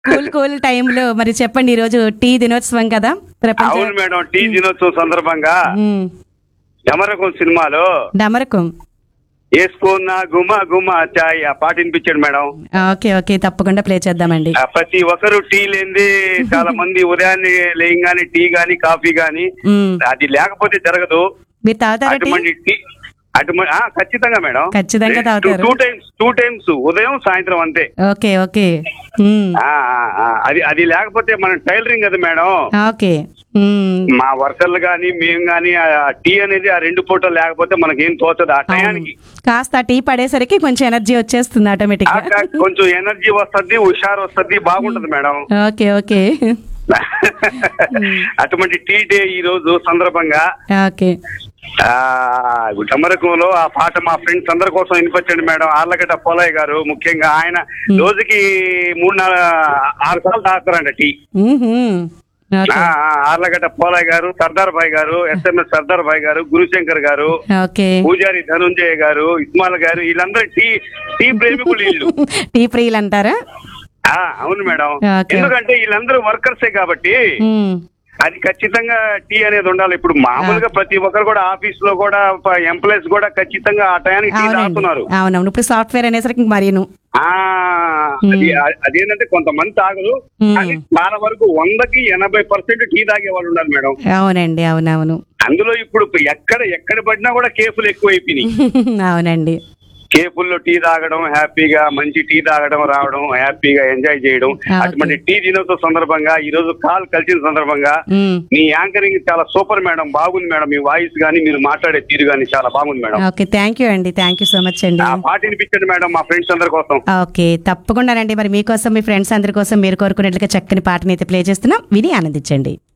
Cool cool టైంలో మరి చెప్పండి ఈ రోజు టీ దినోత్సవం కదా ప్రపంచ అవును మేడం టీ దినోత్సవం సందర్భంగా ఉమ్, యమరకం సినిమాలో డమరకం వేసుకున్న గుమ గుమ చాయ్ ఆ పాట వినిపించాడు మేడం ఓకే ఓకే తప్పకుండా ప్లే చేద్దామండి ఆ ప్రతి ఒక్కరు టీ లేనిది చాలా మంది ఉదయాన్నే లేయంగానే టీ గాని కాఫీ గాని ఉమ్, అది లేకపోతే జరగదు మీరు తాగుతారా టీ అటువంటి టీ అటువంటి ఆ, ఖచ్చితంగా మేడం ఖచ్చితంగా తాగుతారు. టూ టైమ్స్ టూ టైమ్స్ ఉదయం సాయంత్రం అంతే ఓకే ఓకే ఉమ్, ఆ, ఆ, ఆ, అది అది లేకపోతే మనం టైలరింగ్ కదా మేడం ఓకే ఉమ్, మా వర్కర్లు గాని మేము గాని ఆ టీ అనేది ఆ రెండు పూటలు లేకపోతే మనకేం తోచదు ఆ టయానికి కాస్త టీ పడేసరికి కొంచెం ఎనర్జీ వచ్చేస్తుంది ఆటోమేటిక్ ఆ గా కా- కొంచెం ఎనర్జీ వస్తుంది హుషారు వస్తుంది బాగుంటది మేడం ఓకే ఓకే అటువంటి టీ డే ఈ రోజు సందర్భంగా ఓకే ఆ డమరకంలో ఆ పాట మా ఫ్రెండ్స్ అందరి కోసం వినిపించండి మేడం ఆర్లగడ్డ పోలయ్య గారు ముఖ్యంగా ఆయన రోజుకి మూడు నాలుగు ఆరు సార్లు తాగుతారంట టీ ఉహుం, ఓకే ఆ, ఆ, ఆర్లగడ్డ పోలయ్య గారు సర్దార్ భాయ్ గారు ఎస్ఎంఎస్ సర్దార్ భాయ్ గారు గురుశంకర్ గారు ఓకే పూజారి ధనుంజయ గారు ఇస్మాల్ గారు వీళ్ళందరూ టీ టీ ప్రేమికులు వీళ్ళు టీ ప్రియులు అంటారా ఆ, అవును మేడం ఓకే. ఎందుకంటే వీళ్ళందరూ వర్కర్సే కాబట్టి ఉమ్, అది ఖచ్చితంగా టీ అనేది ఉండాలి ఇప్పుడు మామూలుగా ప్రతి ఒక్కరు కూడా ఆఫీస్ లో కూడా ఎంప్లాయీస్ కూడా ఖచ్చితంగా ఆ టయానికి టీ అవునండి తాగుతున్నారు అవునవును ఇప్పుడు సాఫ్ట్వేర్ అనేసరికి ఇంక మరీను ఆ అది అదేంటంటే కొంతమంది తాగరు మ్మ్. కానీ చాలా వరకు వందకి ఎనభై పర్సెంట్ టీ తాగే వాళ్ళు ఉన్నారు మేడం అవునండి అవునవును అందులో ఇప్పుడు ఎక్కడ ఎక్కడ పడినా కూడా కేఫులు ఎక్కువైపోయినాయి అవునండి కేఫుల్లో టీ తాగడం హ్యాపీగా మంచి టీ తాగడం రావడం హ్యాపీగా ఎంజాయ్ చేయడం ఓకే. అటువంటి టీ దినోత్సవ సందర్భంగా ఈ రోజు కాల్ కలిసిన సందర్భంగా ఉమ్, మీ యాంకరింగ్ చాలా సూపర్ మేడం బాగుంది మేడం మీ వాయిస్ గానీ మీరు మాట్లాడే తీరు గానీ చాలా బాగుంది మేడం ఓకే థ్యాంక్ యూ అండి థ్యాంక్ యూ సో మచ్ అండి ఆ పాట వినిపించండి మేడం మా ఫ్రెండ్స్ అందరి కోసం ఓకే తప్పకుండానండి మరి మీకోసం మీ ఫ్రెండ్స్ అందరి కోసం మీరు కోరుకున్నట్లుగా చక్కని పాటని అయితే ప్లే చేస్తున్నాం విని ఆనందించండి